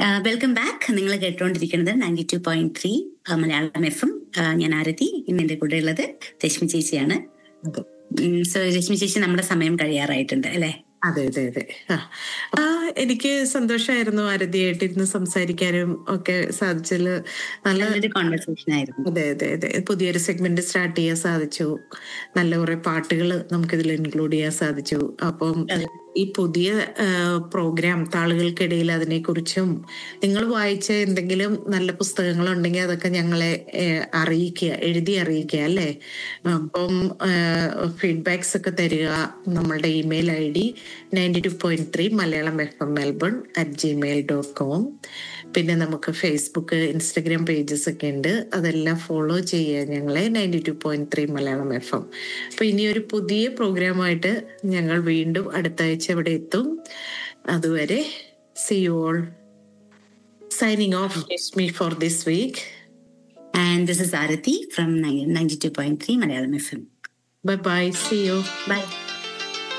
Welcome back നിങ്ങൾ കേട്ടുകൊണ്ടിരിക്കുന്നത് ninety two point three Malayalam F M ഞാൻ ആരതി ഇന്ന് എന്റെ കൂടെ ഉള്ളത് രശ്മി ചേച്ചിയാണ് സോ രശ്മി ചേച്ചി നമ്മുടെ സമയം കഴിയാറായിട്ടുണ്ട് അല്ലെ അതെ അതെ അതെ ആ ആ, എനിക്ക് സന്തോഷമായിരുന്നു ആരതിയായിട്ട് ഇന്ന് സംസാരിക്കാനും ഒക്കെ സാധിച്ചതിൽ നല്ല നല്ലൊരു കോൺവെർസേഷൻ ആയിരുന്നു അതെ അതെ അതെ പുതിയൊരു സെഗ്മെന്റ് സ്റ്റാർട്ട് ചെയ്യാൻ സാധിച്ചു നല്ല കുറെ പാട്ടുകൾ നമുക്കിതിൽ ഇൻക്ലൂഡ് ചെയ്യാൻ സാധിച്ചു അപ്പം അതെ. ഈ പുതിയ പ്രോഗ്രാം താളുകൾക്കിടയിൽ അതിനെക്കുറിച്ചും നിങ്ങൾ വായിച്ച എന്തെങ്കിലും നല്ല പുസ്തകങ്ങൾ ഉണ്ടെങ്കിൽ അതൊക്കെ ഞങ്ങളെ ഏഹ്, അറിയിക്കുക എഴുതി അറിയിക്കുക അല്ലേ അപ്പം ഫീഡ്ബാക്സ് ഒക്കെ തരിക നമ്മളുടെ email I D ninety two point three Malayalam F M Melbourne at Gmail dot com പിന്നെ നമുക്ക് ഫേസ്ബുക്ക് ഇൻസ്റ്റഗ്രാം പേജസ് ഒക്കെ ഉണ്ട് അതെല്ലാം ഫോളോ ചെയ്യുക ഞങ്ങളെ ninety two point three Malayalam F M അപ്പൊ ഇനി ഒരു പുതിയ പ്രോഗ്രാമായിട്ട് ഞങ്ങൾ വീണ്ടും അടുത്ത ആഴ്ച ഇവിടെ എത്തും അതുവരെ see you all signing off me for this week and this is Aarathi from ninety two point three Malayalam F M bye bye see you by